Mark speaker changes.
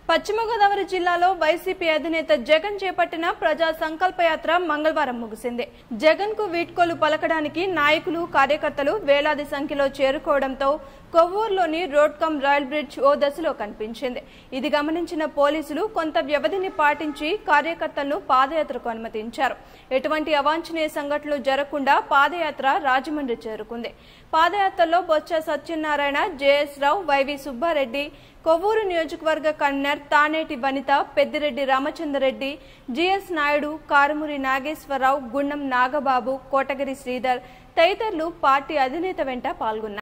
Speaker 1: పశ్చిమ గోదావరి జిల్లాలో వైసీపీ అధినేత జగన్ చేపట్టిన ప్రజా సంకల్ప యాత్ర మంగళవారం ముగిసింది జగన్ కు వీడ్కోలు పలకడానికి నాయకులు కార్యకర్తలు వేలాది సంఖ్యలో చేరుకోవడంతో కొవ్వూరులోని రోడ్ కమ్ రైల్ బ్రిడ్జ్ ఓ దశలో కనిపించింది ఇది గమనించిన పోలీసులు కొంత వ్యవధిని పాటించి కార్యకర్తలను పాదయాత్రకు అనుమతించారు ఎటువంటి అవాంఛనీయ సంఘటనలు జరగకుండా పాదయాత్ర రాజమండ్రి చేరుకుంది పాదయాత్రలో బొత్స సత్యనారాయణ జేఎస్ రావు వైవి సుబ్బారెడ్డి కొవ్వూరు నియోజకవర్గ కన్వీనర్ తానేటి వనిత పెద్దిరెడ్డి రామచంద్రరెడ్డి జిఎస్ నాయుడు కారుమూరి నాగేశ్వరరావు గుండం నాగబాబు కోటగిరి శ్రీధర్ తదితరులు పార్టీ అధినేత వెంట పాల్గొన్నారు